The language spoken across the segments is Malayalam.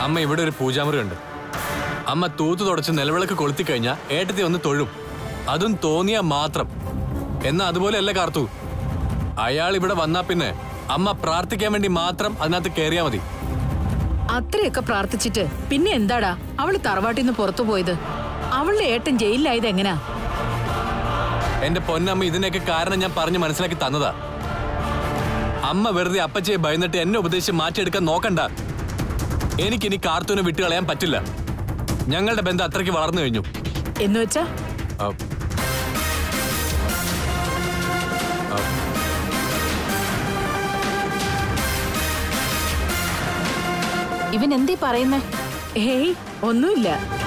അമ്മ ഇവിടെ ഒരു പൂജാമുറി ഉണ്ട് അമ്മ തൂത്ത് തുടച്ച് നിലവിളക്ക് കൊളുത്തി കഴിഞ്ഞാൽ ഏട്ടത്തി വന്ന് തൊഴും അതും തോന്നിയാ മാത്രം എന്നാ അതുപോലെയല്ല കാർത്തു അയാൾ ഇവിടെ വന്നാ പിന്നെ അമ്മ പ്രാർത്ഥിക്കാൻ വേണ്ടി മാത്രം അതിനകത്ത് കയറിയാ മതി അത്രയൊക്കെ പ്രാർത്ഥിച്ചിട്ട് പിന്നെ എന്താടാ അവള് തറവാട്ടിൽ നിന്ന് പുറത്തു പോയത് അവളുടെ ഏട്ടൻ ജയിലിലായത് എങ്ങനാ എന്റെ പൊന്നമ്മ ഇതിനൊക്കെ കാരണം ഞാൻ പറഞ്ഞ് മനസ്സിലാക്കി തന്നതാ അമ്മ വെറുതെ അപ്പച്ചയെ ഭയന്നിട്ട് എന്നെ ഉപദേശിച്ച് മാറ്റിയെടുക്കാൻ നോക്കണ്ട എനിക്കിനി കാർത്തൂനെ വിട്ടുകളയാൻ പറ്റില്ല ഞങ്ങളുടെ ബന്ധം അത്രയ്ക്ക് വളർന്നു കഴിഞ്ഞു എന്ന് വെച്ചാ ആ. ആ. ഇവൻ എന്തീ പറയുന്നേ ഹേയ് ഒന്നുമില്ല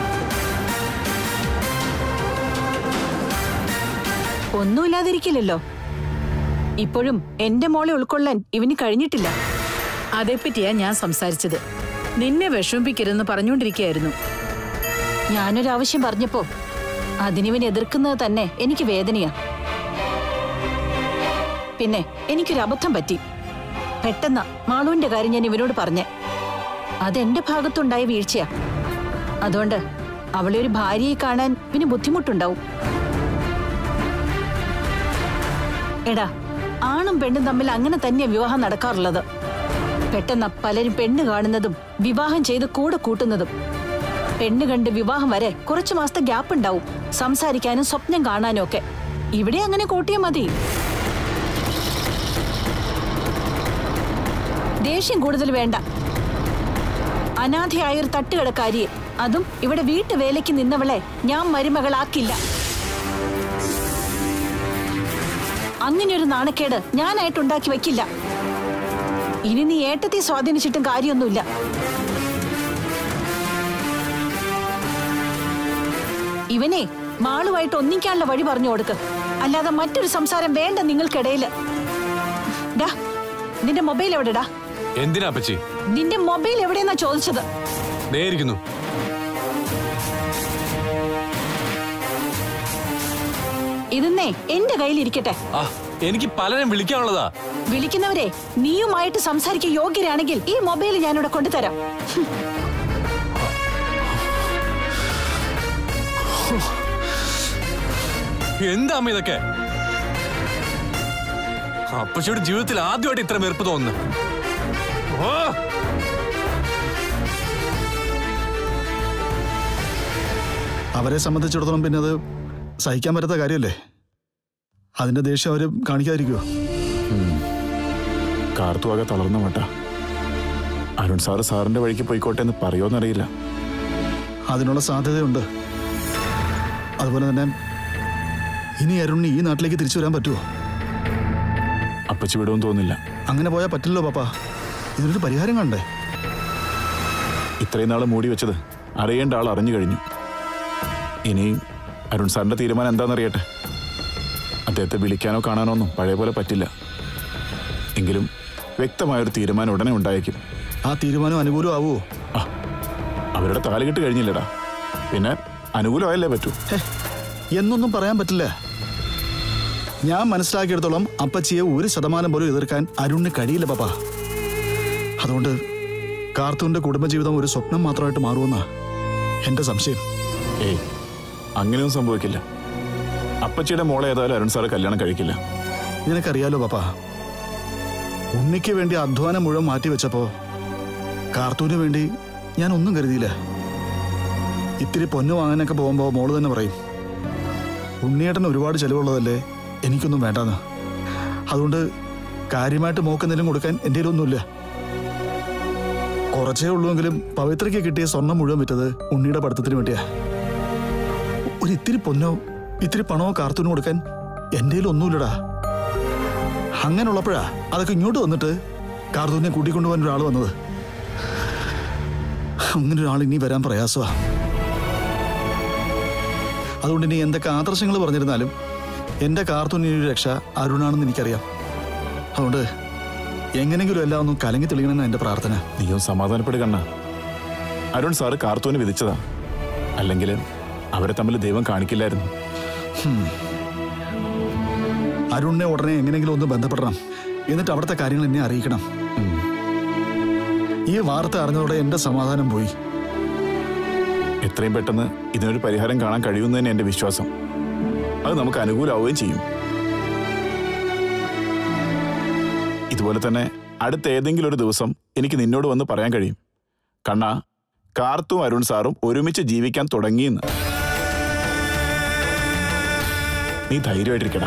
ഒന്നുമില്ലാതിരിക്കില്ലല്ലോ ഇപ്പോഴും എന്റെ മോളെ ഉൾക്കൊള്ളാൻ ഇവന് കഴിഞ്ഞിട്ടില്ല അതേപ്പറ്റിയാ ഞാൻ സംസാരിച്ചത് നിന്നെ വിഷമിപ്പിക്കരുതെന്ന് പറഞ്ഞുകൊണ്ടിരിക്കുകയായിരുന്നു ഞാനൊരു ആവശ്യം പറഞ്ഞപ്പോ അതിനിവൻ എതിർക്കുന്നത് തന്നെ എനിക്ക് വേദനയാ പിന്നെ എനിക്കൊരു അബദ്ധം പറ്റി പെട്ടെന്ന് മാളുവിന്റെ കാര്യം ഞാൻ ഇവനോട് പറഞ്ഞേ അതെന്റെ ഭാഗത്തുണ്ടായ വീഴ്ചയാ അതുകൊണ്ട് അവളെ ഒരു ഭാര്യയെ കാണാൻ ഇവന് ബുദ്ധിമുട്ടുണ്ടാവും എടാ ആണും പെണ്ണും തമ്മിൽ അങ്ങനെ തന്നെയാ വിവാഹം നടക്കാറുള്ളത് പെട്ടെന്ന് പലരും പെണ്ണ് കാണുന്നതും വിവാഹം ചെയ്ത് കൂടെ കൂട്ടുന്നതും പെണ്ണ് കണ്ട് വിവാഹം വരെ കുറച്ചു മാസത്തെ ഗ്യാപ്പ് ഉണ്ടാവും സംസാരിക്കാനും സ്വപ്നം കാണാനും ഒക്കെ ഇവിടെ അങ്ങനെ കൂട്ടിയാൽ മതി ദേഷ്യം കൂടുതൽ വേണ്ട അനാഥയായ ഒരു തട്ടുകടക്കാരിയെ അതും ഇവിടെ വീട്ടുവേലയ്ക്ക് നിന്നവളെ ഞാൻ മരുമകളാക്കില്ല അങ്ങനെ ഒരു നാണക്കേട് ഞാനായിട്ട് ഉണ്ടാക്കി വെക്കില്ല ഇനി നീ ഏട്ടത്തെ സ്വാധീനിച്ചിട്ടും കാര്യമൊന്നുമില്ല ഇവനെ മാളുമായിട്ട് ഒന്നിക്കാനുള്ള വഴി പറഞ്ഞു കൊടുക്ക് അല്ലാതെ മറ്റൊരു സംസാരം വേണ്ട നിങ്ങൾക്കിടയില് ഡാ നിന്റെ മൊബൈൽ എവിടെടാ എന്തിനാ അപ്പച്ചി നിന്റെ മൊബൈൽ എവിടെയെന്നാ ചോദിച്ചത് ദേ ഇരിക്കുന്നു ഇതെന്നേ എന്റെ കയ്യിലിരിക്കട്ടെ ആ എനിക്ക് പലരും വിളിക്കാനുള്ളതാ വിളിക്കുന്നവരെ നീയുമായിട്ട് സംസാരിക്കാൻ യോഗ്യരാണെങ്കിൽ ഈ മൊബൈൽ ഞാനിവിടെ കൊണ്ടുതരാം എന്താ അമ്മ ഇതൊക്കെ അപ്പച്ചിയുടെ ജീവിതത്തിൽ ആദ്യമായിട്ട് ഇത്ര വെറുപ്പ് തോന്നുന്നു ഓ അവരെ സംബന്ധിച്ചിടത്തോളം പിന്നെ അത് സഹിക്കാൻ പറ്റാത്ത കാര്യമല്ലേ അതിന്റെ ദേഷ്യം അവർ കാണിക്കാതിരിക്കുമോ കാർത്തുവാകെ തളർന്ന മട്ട അരുൺ സാറ് സാറിന്റെ വഴിക്ക് പോയിക്കോട്ടെ എന്ന് പറയുമോന്നറിയില്ല അതിനുള്ള സാധ്യതയുണ്ട് അതുപോലെ തന്നെ ഇനി അരുണിന് ഈ നാട്ടിലേക്ക് തിരിച്ചു വരാൻ പറ്റുമോ അപ്പച്ചി വിടുമെന്ന് തോന്നില്ല അങ്ങനെ പോയാൽ പറ്റില്ലല്ലോ പാപ്പ ഇതിനൊരു പരിഹാരം കണ്ടേ ഇത്രയും നാൾ മൂടി വെച്ചത് അറിയേണ്ട ആൾ അറിഞ്ഞു കഴിഞ്ഞു ഇനി അരുൺ സാറിന്റെ തീരുമാനം എന്താണെന്നറിയട്ടെ അദ്ദേഹത്തെ വിളിക്കാനോ കാണാനോ ഒന്നും പഴയ പോലെ പറ്റില്ല എങ്കിലും വ്യക്തമായൊരു തീരുമാനം ഉടനെ ഉണ്ടായേക്കും ആ തീരുമാനം അനുകൂലമാവോ ആ അവരുടെ താലികെട്ട് കഴിഞ്ഞില്ലടാ പിന്നെ അനുകൂലമായല്ലേ പറ്റൂ ഹേ, എന്നൊന്നും പറയാൻ പറ്റില്ല ഞാൻ മനസ്സിലാക്കിയെടുത്തോളം അപ്പച്ചിയെ ഒരു ശതമാനം പോലും എതിർക്കാൻ അരുണിന് കഴിയില്ല പാപ്പ അതുകൊണ്ട് കാർത്തൂന്റെ കുടുംബജീവിതം ഒരു സ്വപ്നം മാത്രമായിട്ട് മാറുമെന്നാ എന്റെ സംശയം ഏയ് അങ്ങനെയൊന്നും സംഭവിക്കില്ല അപ്പച്ചിയുടെ മോളെ ഏതായാലും അരുൺ സാറ് കല്യാണം കഴിക്കില്ല നിനക്കറിയാലോ പാപ്പ ഉണ്ണിക്ക് വേണ്ടി അധ്വാനം മുഴുവൻ മാറ്റിവെച്ചപ്പോ കാർത്തൂന് വേണ്ടി ഞാൻ ഒന്നും കരുതിയില്ല ഇത്തിരി പൊന്നു വാങ്ങാനൊക്കെ പോകുമ്പോ മോള് തന്നെ പറയും ഉണ്ണിയേട്ടന് ഒരുപാട് ചെലവുള്ളതല്ലേ എനിക്കൊന്നും വേണ്ടെന്ന് അതുകൊണ്ട് കാര്യമായിട്ട് മോക്കെന്തെങ്കിലും കൊടുക്കാൻ എൻ്റെ ഒന്നുമില്ല കുറച്ചേ ഉള്ളുവെങ്കിലും പവിത്രയ്ക്ക് കിട്ടിയ സ്വർണം മുഴുവൻ വിറ്റത് ഉണ്ണിയുടെ പഠിത്തത്തിന് വേണ്ടിയാ ഒരു ഇത്തിരി പൊന്നോ ഇത്തിരി പണമോ കാർത്തൂന് കൊടുക്കാൻ എൻ്റെ ഒന്നുമില്ലടാ അങ്ങനെയുള്ളപ്പോഴാ അതൊക്കെ ഇങ്ങോട്ട് വന്നിട്ട് കാർത്തൂനെ കൂട്ടിക്കൊണ്ടുപോകാൻ ഒരാൾ വന്നത് അങ്ങനെ ഒരാൾ ഇനി വരാൻ പ്രയാസമാ അതുകൊണ്ട് ഇനി എന്തൊക്കെ ആദർശങ്ങൾ പറഞ്ഞിരുന്നാലും എൻ്റെ കാർത്തൂനിന് രക്ഷ അരുണാണെന്ന് എനിക്കറിയാം അതുകൊണ്ട് എങ്ങനെങ്കിലും എല്ലാം ഒന്നും കലങ്ങി തെളിയണമെന്നാണ് എൻ്റെ പ്രാർത്ഥന നീയും സമാധാനപ്പെടുകണ്ണ അരുൺ സാറ് കാർത്തൂന് വിധിച്ചതാ അല്ലെങ്കിൽ അവരെ തമ്മിൽ ദൈവം കാണിക്കില്ലായിരുന്നു അരുണിനെ ഉടനെ എങ്ങനെയെങ്കിലും ഒന്ന് ബന്ധപ്പെടണം എന്നിട്ട് അവിടുത്തെ കാര്യങ്ങൾ എന്നെ അറിയിക്കണം ഉം. ഈ വാർത്ത അറിഞ്ഞതോടെ എന്റെ സമാധാനം പോയി എത്രയും പെട്ടെന്ന് ഇതിനൊരു പരിഹാരം കാണാൻ കഴിയുമെന്ന് തന്നെ എന്റെ വിശ്വാസം അത് നമുക്ക് അനുകൂലമാവുകയും ചെയ്യും ഇതുപോലെ തന്നെ അടുത്ത ഏതെങ്കിലും ഒരു ദിവസം എനിക്ക് നിന്നോട് വന്ന് പറയാൻ കഴിയും കണ്ണ കാർത്തും അരുൺ സാറും ഒരുമിച്ച് ജീവിക്കാൻ തുടങ്ങിയെന്ന് നീ ധൈര്യമായിട്ടിരിക്കടാ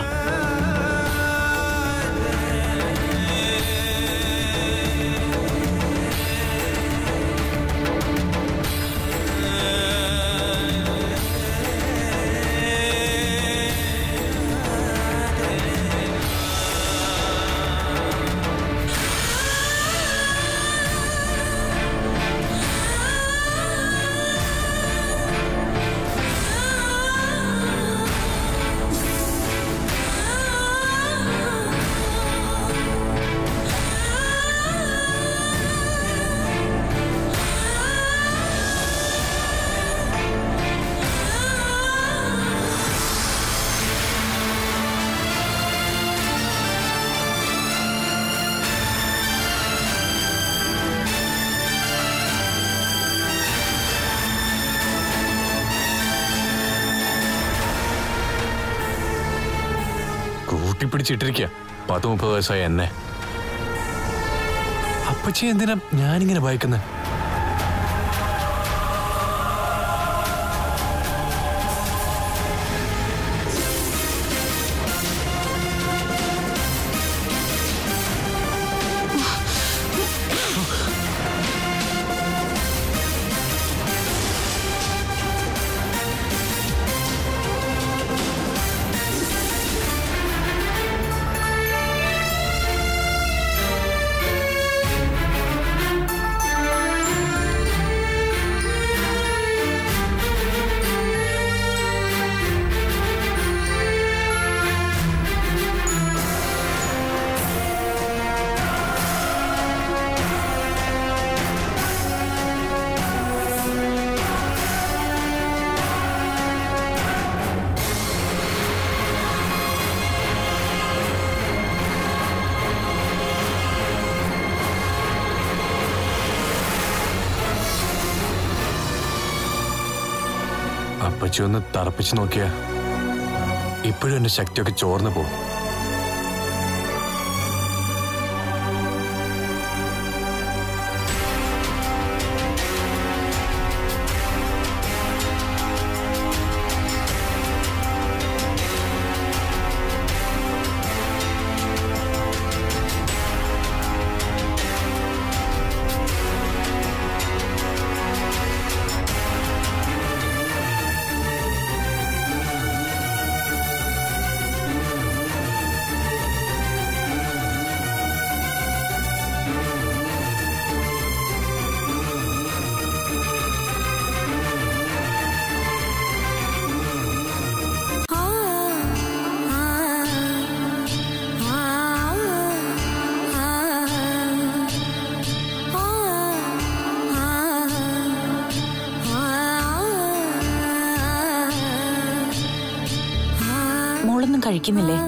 കൂട്ടിപ്പിടിച്ചിട്ടിരിക്കുക പത്ത് മുപ്പത് വയസ്സായ എന്നെ അപ്പച്ചി എന്തിനാ ഞാനിങ്ങനെ ഭയക്കുന്നത് അപ്പച്ചി ഒന്ന് തറപ്പിച്ച് നോക്കിയാ ഇപ്പോഴും എന്റെ ശക്തിയൊക്കെ ചോർന്നു പോകും മോളൊന്നും കഴിക്കുന്നില്ലേ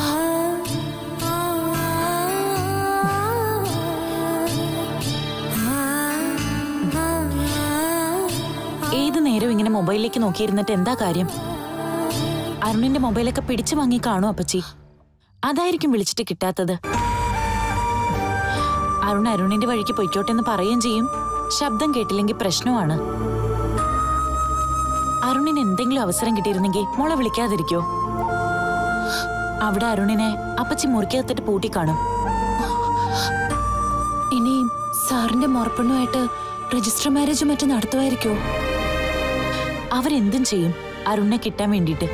ഏത് നേരം ഇങ്ങനെ മൊബൈലിലേക്ക് നോക്കിയിരുന്നിട്ട് എന്താ കാര്യം അരുണിന്റെ മൊബൈലൊക്കെ പിടിച്ചു വാങ്ങി കാണൂ അപ്പച്ചി അതായിരിക്കും വിളിച്ചിട്ട് കിട്ടാത്തത് അരുൺ അരുണിന്റെ വഴിക്ക് പൊയ്ക്കോട്ടെ എന്ന് പറയുകയും ചെയ്യും ശബ്ദം കേട്ടില്ലെങ്കിൽ പ്രശ്നമാണ് അരുണിന് എന്തെങ്കിലും അവസരം കിട്ടിയിരുന്നെങ്കിൽ മോളെ വിളിക്കാതിരിക്കോ അവിടെ അരുണിനെ അപ്പച്ചി മുറിക്കകത്തിട്ട് പൂട്ടിക്കാണും ഇനി സാറിന്റെ മുറപ്പെണ്ണുമായിട്ട് രജിസ്റ്റർ മാരേജ് മറ്റും നടത്തുമായിരിക്കോ അവരെന്തും ചെയ്യും അരുണിനെ കിട്ടാൻ വേണ്ടിയിട്ട്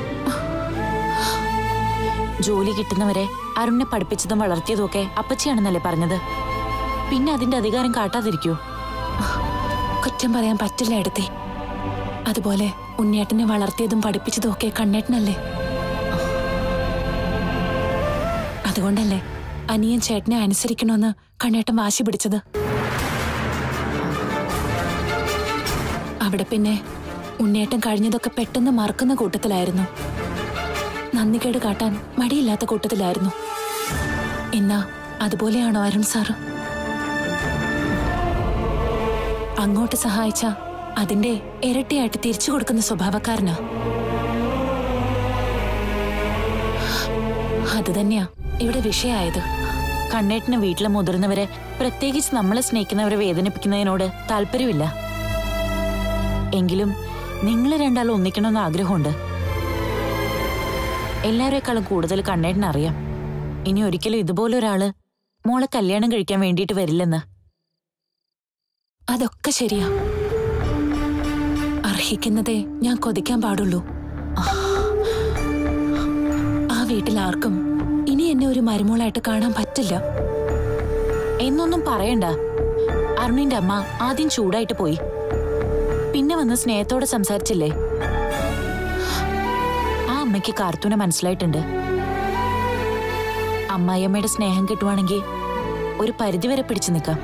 ജോലി കിട്ടുന്നവരെ അരുണിനെ പഠിപ്പിച്ചതും വളർത്തിയതും ഒക്കെ അപ്പച്ചിയാണെന്നല്ലേ പറഞ്ഞത് പിന്നെ അതിന്റെ അധികാരം കാട്ടാതിരിക്കോ കുറ്റം പറയാൻ പറ്റില്ല എടുത്തി അതുപോലെ ഉണ്ണിയേട്ടനെ വളർത്തിയതും പഠിപ്പിച്ചതും ഒക്കെ കണ്ണേട്ടനല്ലേ അതുകൊണ്ടല്ലേ അനിയൻ ചേട്ടനെ അനുസരിക്കണമെന്ന് കണ്ണേട്ടൻ വാശി പിടിച്ചത് അവിടെ പിന്നെ ഉണ്ണിയേട്ടൻ കഴിഞ്ഞതൊക്കെ പെട്ടെന്ന് മറക്കുന്ന കൂട്ടത്തിലായിരുന്നു നന്ദികേട് കാട്ടാൻ മടിയില്ലാത്ത കൂട്ടത്തിലായിരുന്നു എന്നാ അതുപോലെയാണോ അരുൺ സാറ് അങ്ങോട്ട് സഹായിച്ച അതിന്റെ ഇരട്ടിയായിട്ട് തിരിച്ചു കൊടുക്കുന്ന സ്വഭാവക്കാരനാ അത് തന്നെയാ ഇവിടെ വിഷയായത് കണ്ണേട്ടിന് വീട്ടിലെ മുതിർന്നവരെ പ്രത്യേകിച്ച് നമ്മളെ സ്നേഹിക്കുന്നവരെ വേദനിപ്പിക്കുന്നതിനോട് താല്പര്യമില്ല എങ്കിലും നിങ്ങൾ രണ്ടാളും ഒന്നിക്കണമെന്ന് ആഗ്രഹമുണ്ട് എല്ലാവരെക്കാളും കൂടുതൽ കണ്ണേട്ടിന് അറിയാം ഇനി ഒരിക്കലും ഇതുപോലെ ഒരാള് മോളെ കല്യാണം കഴിക്കാൻ വേണ്ടിയിട്ട് വരില്ലെന്ന് അതൊക്കെ ശരിയാ അർഹിക്കുന്നതേ ഞാൻ കൊതിക്കാൻ പാടുള്ളൂ ആ വീട്ടിൽ ആർക്കും ഇനി എന്നെ ഒരു മരുമോളായിട്ട് കാണാൻ പറ്റില്ല എന്നൊന്നും പറയണ്ട അരുണിന്റെ അമ്മ ആദ്യം ചൂടായിട്ട് പോയി പിന്നെ വന്ന് സ്നേഹത്തോടെ സംസാരിച്ചില്ലേ ആ അമ്മയ്ക്ക് കാർത്തൂനെ മനസ്സിലായിട്ടുണ്ട് അമ്മായിയമ്മയുടെ സ്നേഹം കിട്ടുവാണെങ്കിൽ ഒരു പരിധിവരെ പിടിച്ചു നിൽക്കാം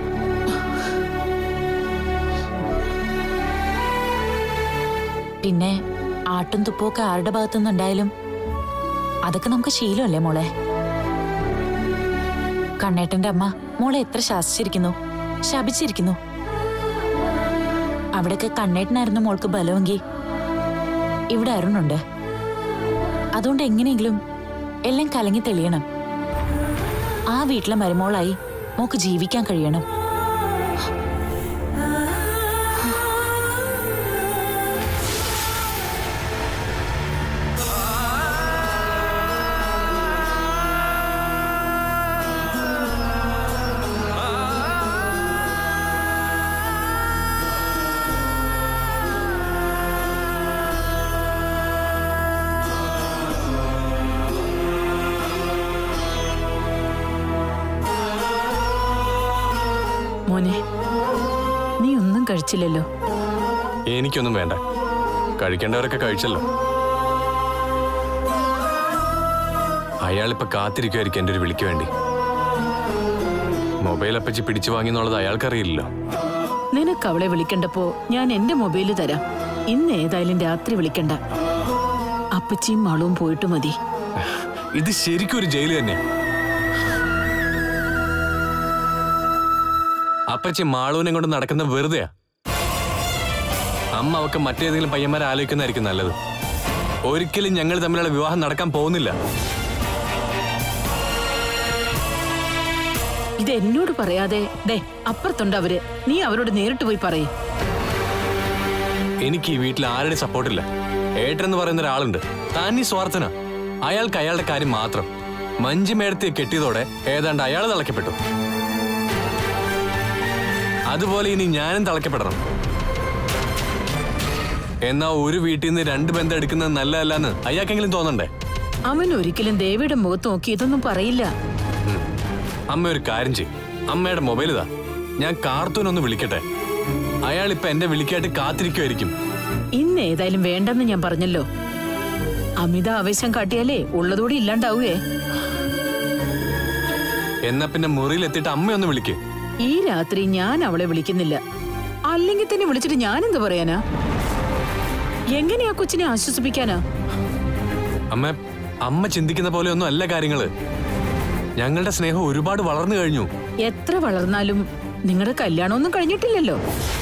പിന്നെ ആട്ടും തുപ്പുമൊക്കെ ആരുടെ ഭാഗത്തുനിന്നുണ്ടായാലും അതൊക്കെ നമുക്ക് ശീലമല്ലേ മോളെ കണ്ണേട്ടന്റെ അമ്മ മോളെ എത്ര ശാസിച്ചിരിക്കുന്നു ശപിച്ചിരിക്കുന്നു അവിടെയൊക്കെ കണ്ണേട്ടനായിരുന്നു മോൾക്ക് ബലമെങ്കിൽ ഇവിടെ അരുണുണ്ട് അതുകൊണ്ട് എങ്ങനെയെങ്കിലും എല്ലാം കലങ്ങി തെളിയണം ആ വീട്ടിലെ മരുമോളായി മോക്ക് ജീവിക്കാൻ കഴിയണം മോനെ നീ ഒന്നും കഴിച്ചില്ലല്ലോ എനിക്കൊന്നും വേണ്ട കഴിക്കേണ്ടവരൊക്കെ കഴിച്ചല്ലോ അയാളിപ്പോ കാത്തിരിക്കുമായിരിക്കും എൻ്റെ ഒരു വിളിക്ക് വേണ്ടി മൊബൈൽ അപ്പച്ചി പിടിച്ചു വാങ്ങിയെന്നുള്ളത് അയാൾക്കറിയില്ലല്ലോ നിനക്ക് അവളെ വിളിക്കണ്ടപ്പോ ഞാൻ എന്റെ മൊബൈല് തരാം ഇന്ന് ഏതായാലും രാത്രി വിളിക്കണ്ട അപ്പച്ചിയും മളും പോയിട്ട് മതി ഇത് ശരിക്കും ഒരു ജയിൽ തന്നെ അപ്പച്ചി മാളൂനെ കൊണ്ട് നടക്കുന്ന വെറുതെയാ അമ്മ അവക്ക് മറ്റേതെങ്കിലും പയ്യന്മാരെ ആലോചിക്കുന്നതായിരിക്കും നല്ലത് ഒരിക്കലും ഞങ്ങൾ തമ്മിലുള്ള വിവാഹം നടക്കാൻ പോകുന്നില്ല ഇത് എന്നോട് പറയാതെ ദേ അപ്പുറത്തുണ്ട് അവര് നീ അവരോട് നേരിട്ട് പോയി പറയേ എനിക്ക് ഈ വീട്ടിൽ ആരുടെ സപ്പോർട്ടില്ല ഏട്ടൻ എന്ന് പറയുന്ന ഒരാളുണ്ട് താനി സ്വാർത്ഥന അയാൾക്ക് അയാളുടെ കാര്യം മാത്രം മഞ്ജു മേടത്തെ കെട്ടിയതോടെ ഏതാണ്ട് അയാൾ തളയ്ക്കപ്പെട്ടു അതുപോലെ ഇനി ഞാനും തളയ്ക്കപ്പെടണം എന്നാ ഒരു വീട്ടിൽ നിന്ന് രണ്ട് ബന്ധം എടുക്കുന്നത് നല്ലതല്ലെന്ന് അയാൾക്കെങ്കിലും തോന്നണ്ടേ അവൻ ഒരിക്കലും ദേവിയുടെ മുഖത്ത് നോക്കി ഇതൊന്നും പറയില്ല അമ്മ ഒരു കാര്യം ചെയ്യും അമ്മയുടെ മൊബൈൽ ഇതാ ഞാൻ കാർത്തൂനൊന്ന് വിളിക്കട്ടെ അയാൾ ഇപ്പൊ എന്റെ വിളിക്കായിട്ട് കാത്തിരിക്കുമായിരിക്കും ഇന്ന് ഏതായാലും വേണ്ടെന്ന് ഞാൻ പറഞ്ഞല്ലോ അമിത ആവേശം കാട്ടിയാലേ ഉള്ളതോടെ ഇല്ലാണ്ടാവുകയെ എന്നാ പിന്നെ മുറിയിൽ എത്തിയിട്ട് അമ്മയൊന്ന് വിളിക്ക് ഈ രാത്രി ഞാൻ അവളെ വിളിക്കുന്നില്ല അല്ലെങ്കിൽ തന്നെ വിളിച്ചിട്ട് ഞാൻ എന്ത് പറയാനാ എങ്ങനെയാ കൊച്ചിനെ ആശ്വസിപ്പിക്കാനാ അമ്മ അമ്മ ചിന്തിക്കുന്ന പോലെ ഒന്നും അല്ല കാര്യങ്ങള് ഞങ്ങളുടെ സ്നേഹം ഒരുപാട് വളർന്നു കഴിഞ്ഞു എത്ര വളർന്നാലും നിങ്ങളുടെ കല്യാണമൊന്നും കഴിഞ്ഞിട്ടില്ലല്ലോ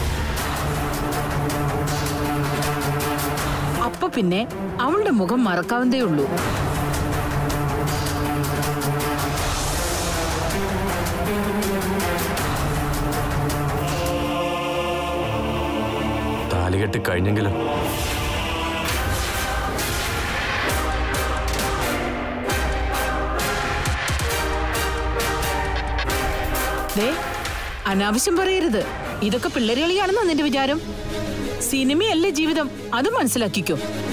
അപ്പൊ പിന്നെ അവളുടെ മുഖം മറക്കാവുന്നതേ ഉള്ളൂ താലികെട്ട് കഴിഞ്ഞെങ്കിലും ദേ അനാവശ്യം പറയരുത് ഇതൊക്കെ പിള്ളേരുകളിയാണെന്നോ നിന്റെ വിചാരം സിനിമയല്ലേ ജീവിതം അത് മനസ്സിലാക്കിക്കോ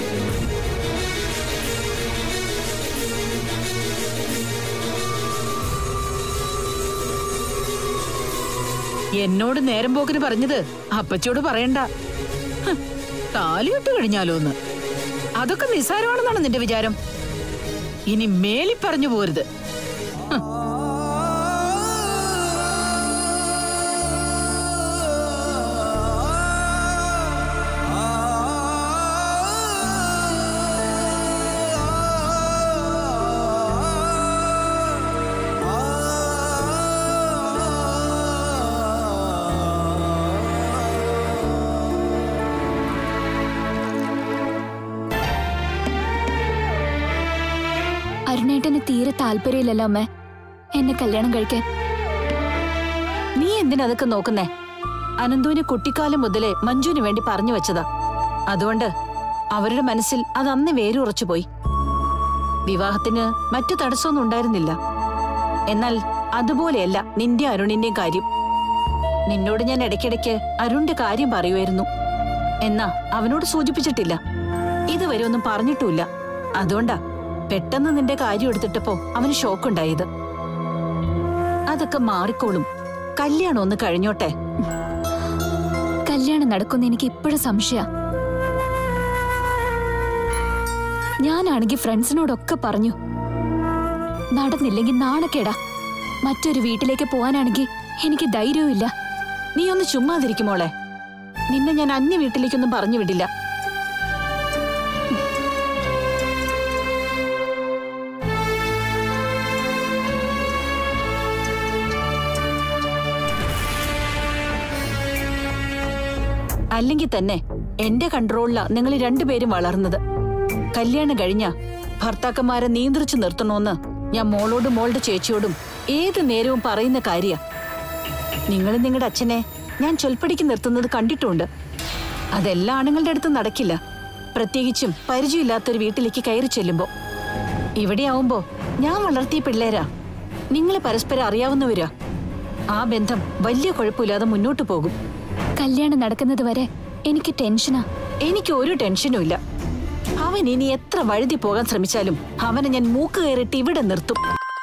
എന്നോട് നേരം പോക്കിന് പറഞ്ഞത് അപ്പച്ചിയോട് പറയണ്ട ഹ്, താലിയിട്ട് കഴിഞ്ഞാലോന്ന് അതൊക്കെ നിസ്സാരമാണെന്നാണ് നിന്റെ വിചാരം ഇനി മേലി പറഞ്ഞു പോരുത് തീരെ താല്പര്യമില്ലല്ലോ അമ്മേ എന്നെ കല്യാണം കഴിക്കാൻ നീ എന്തിനാ അതൊക്കെ നോക്കുന്നേ അനന്തുവിന് കുട്ടിക്കാലം മുതലേ മഞ്ജുവിന് വേണ്ടി പറഞ്ഞു വെച്ചതാ അതുകൊണ്ട് അവരുടെ മനസ്സിൽ അത് അന്ന് വേരുറച്ചുപോയി വിവാഹത്തിന് മറ്റു തടസ്സമൊന്നും ഉണ്ടായിരുന്നില്ല എന്നാൽ അതുപോലെയല്ല നിന്റെ അരുണിന്റെയും കാര്യം നിന്നോട് ഞാൻ ഇടയ്ക്കിടയ്ക്ക് അരുണിന്റെ കാര്യം പറയുമായിരുന്നു എന്നാ അവനോട് സൂചിപ്പിച്ചിട്ടില്ല ഇതുവരെ ഒന്നും പറഞ്ഞിട്ടുമില്ല അതുകൊണ്ടാ പെട്ടെന്ന് നിന്റെ കാര്യം എടുത്തിട്ടപ്പോ അവന് ഷോക്കുണ്ടായത് അതൊക്കെ മാറിക്കോളും കല്യാണം ഒന്ന് കഴിഞ്ഞോട്ടെ കല്യാണം നടക്കുന്ന എനിക്ക് ഇപ്പോഴും സംശയ ഞാനാണെങ്കിൽ ഫ്രണ്ട്സിനോടൊക്കെ പറഞ്ഞു നടന്നില്ലെങ്കിൽ നാണക്കേടാ മറ്റൊരു വീട്ടിലേക്ക് പോവാനാണെങ്കിൽ എനിക്ക് ധൈര്യവും ഇല്ല നീ ഒന്ന് ചുമ്മാതിരിക്കുമോളെ നിന്നെ ഞാൻ അന്യ വീട്ടിലേക്കൊന്നും പറഞ്ഞു വിടില്ല അല്ലെങ്കിൽ തന്നെ എന്റെ കൺട്രോളിലാ നിങ്ങൾ രണ്ടുപേരും വളർന്നത് കല്യാണം കഴിഞ്ഞ ഭർത്താക്കന്മാരെ നിയന്ത്രിച്ചു നിർത്തണോന്ന് ഞാൻ മോളോടും മോളുടെ ചേച്ചിയോടും ഏത് നേരവും പറയുന്ന കാര്യ നിങ്ങൾ നിങ്ങളുടെ അച്ഛനെ ഞാൻ ചൊൽപ്പടിക്ക് നിർത്തുന്നത് കണ്ടിട്ടുണ്ട് അതെല്ലാ ആണുങ്ങളുടെ അടുത്ത് നടക്കില്ല പ്രത്യേകിച്ചും പരിചയമില്ലാത്തൊരു വീട്ടിലേക്ക് കയറി ചെല്ലുമ്പോ ഇവിടെയാവുമ്പോ ഞാൻ വളർത്തിയ പിള്ളേരാ നിങ്ങൾ പരസ്പരം അറിയാവുന്നവരാ ആ ബന്ധം വലിയ കുഴപ്പമില്ലാതെ മുന്നോട്ട് പോകും കല്യാണം നടക്കുന്നത് വരെ എനിക്ക് ടെൻഷനാ എനിക്ക് ഒരു ടെൻഷനും ഇല്ല അവൻ ഇനി എത്ര വഴുതി പോകാൻ ശ്രമിച്ചാലും അവനെ ഞാൻ മൂക്ക് കയറിയിട്ട് ഇവിടെ നിർത്തും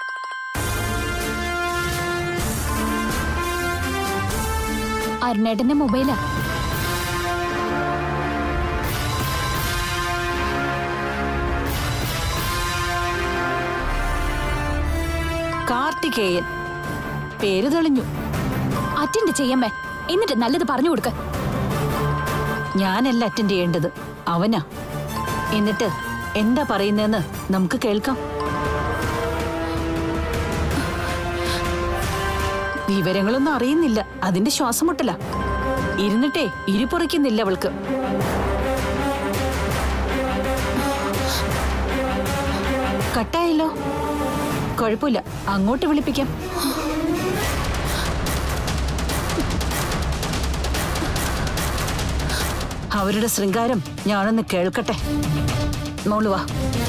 അരുണേട്ടന്റെ മൊബൈലാ കാർത്തികേയൻ പേര് തെളിഞ്ഞു അറ്റൻഡ് ചെയ്യമ്മേ എന്നിട്ട് നല്ലത് പറഞ്ഞു കൊടുക്ക ഞാനല്ല അറ്റൻഡ് ചെയ്യേണ്ടത് അവനാ എന്നിട്ട് എന്താ പറയുന്നതെന്ന് നമുക്ക് കേൾക്കാം വിവരങ്ങളൊന്നും അറിയുന്നില്ല അതിന്റെ ശ്വാസം മുട്ടല ഇരുന്നിട്ടേ ഇരിപ്പുറയ്ക്കുന്നില്ല അവൾക്ക് കട്ടായല്ലോ കുഴപ്പമില്ല അങ്ങോട്ട് വിളിപ്പിക്കാം അവരുടെ ശൃംഗാരം ഞാനൊന്ന് കേൾക്കട്ടെ മോള് വാ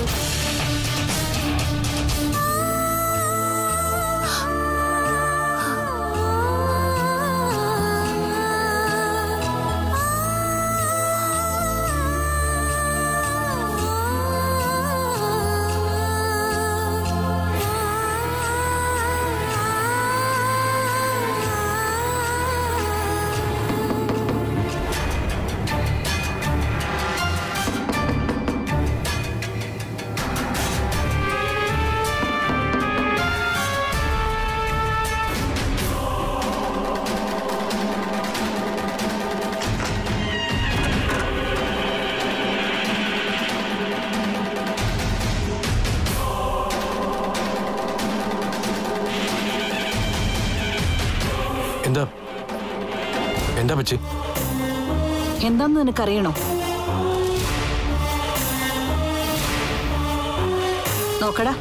എന്താ എന്താ പറ്റി എന്താന്ന് നിനക്കറിയണോ നോക്കടാ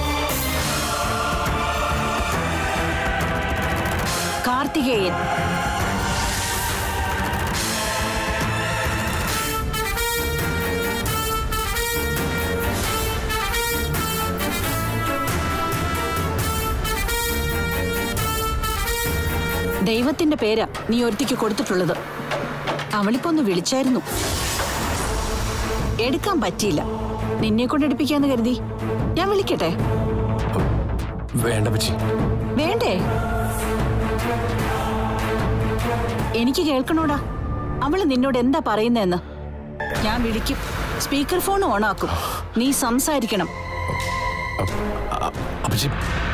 കാർത്തികേയൻ ദൈവത്തിന്റെ പേരാ നീ ഒരുത്തിക്ക് കൊടുത്തിട്ടുള്ളത് അവളിപ്പോ ഒന്ന് വിളിച്ചായിരുന്നു എടുക്കാൻ പറ്റിയില്ല നിന്നെ കൊണ്ട് എടുപ്പിക്കാന്ന് കരുതി ഞാൻ വിളിക്കട്ടെ വേണ്ട പച്ചി വേണ്ടേ എനിക്ക് കേൾക്കണോടാ അവള് നിന്നോട് എന്താ പറയുന്നതെന്ന് ഞാൻ വിളിക്കും സ്പീക്കർ ഫോൺ ഓണാക്കും നീ സംസാരിക്കണം അപ്പച്ചി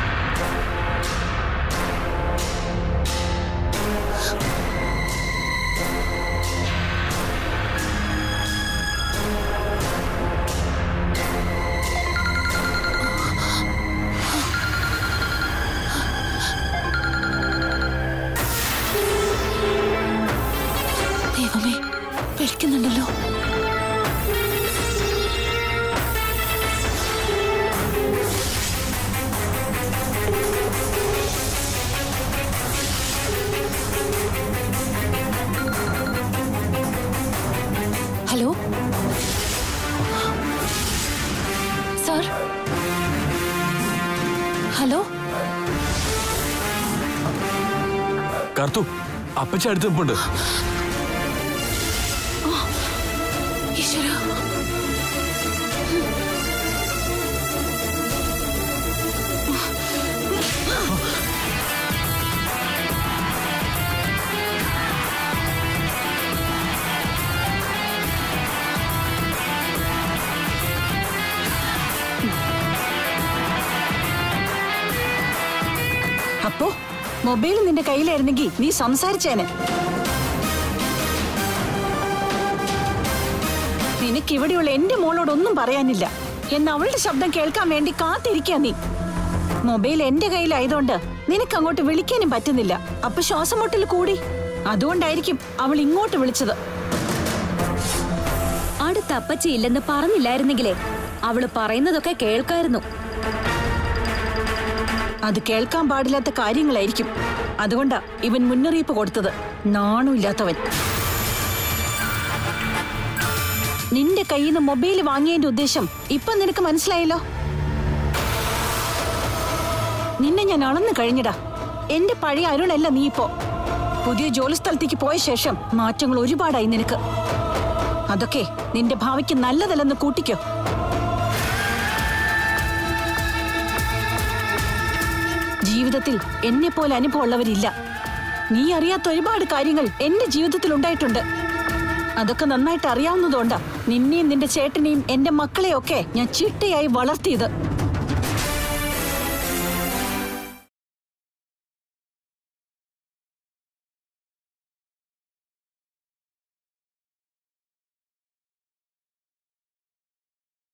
ദൈവമേ വിളിക്കുന്നുണ്ടല്ലോ കാർത്തു അപ്പച്ചി അടുത്ത് നിൽപ്പുണ്ട് ഈശ്വരാ അപ്പോ മൊബൈൽ നിന്റെ കയ്യിലായിരുന്നെങ്കിൽ നീ സംസാരിച്ചേനെ നിനക്ക് ഇവിടെയുള്ള എന്റെ മോളോടൊന്നും പറയാനില്ല എന്ന് അവളുടെ ശബ്ദം കേൾക്കാൻ വേണ്ടി കാത്തിരിക്കാ നീ മൊബൈൽ എന്റെ കയ്യിലായതുകൊണ്ട് നിനക്ക് അങ്ങോട്ട് വിളിക്കാനും പറ്റുന്നില്ല അപ്പൊ ശ്വാസം മുട്ടൽ കൂടി അതുകൊണ്ടായിരിക്കും അവൾ ഇങ്ങോട്ട് വിളിച്ചത് അടുത്ത അപ്പച്ചി ഇല്ലെന്ന് പറഞ്ഞില്ലായിരുന്നെങ്കിലേ അവള് പറയുന്നതൊക്കെ കേൾക്കായിരുന്നു അത് കേൾക്കാൻ പാടില്ലാത്ത കാര്യങ്ങളായിരിക്കും അതുകൊണ്ടാ ഇവൻ മുന്നറിയിപ്പ് കൊടുത്തത് നാണമില്ലാത്തവൻ നിന്റെ കയ്യിൽ നിന്ന് മൊബൈൽ വാങ്ങിയതിന്റെ ഉദ്ദേശം ഇപ്പൊ നിനക്ക് മനസ്സിലായല്ലോ നിന്നെ ഞാൻ അളന്നു കഴിഞ്ഞടാ എന്റെ പഴയ അരുണല്ല നീ ഇപ്പോ പുതിയ ജോലി സ്ഥലത്തേക്ക് പോയ ശേഷം മാറ്റങ്ങൾ ഒരുപാടായി നിനക്ക് അതൊക്കെ നിന്റെ ഭാവിക്ക് നല്ലതല്ലെന്ന് കൂട്ടിക്കോ ജീവിതത്തിൽ എന്നെ പോലെ അനുഭവമുള്ളവരില്ല നീ അറിയാത്ത ഒരുപാട് കാര്യങ്ങൾ എന്റെ ജീവിതത്തിൽ ഉണ്ടായിട്ടുണ്ട് അതൊക്കെ നന്നായിട്ട് അറിയാവുന്നതുകൊണ്ടാ നിന്നെയും നിന്റെ ചേട്ടനെയും എന്റെ മക്കളെയൊക്കെ ഞാൻ ചിട്ടയായി വളർത്തിയത്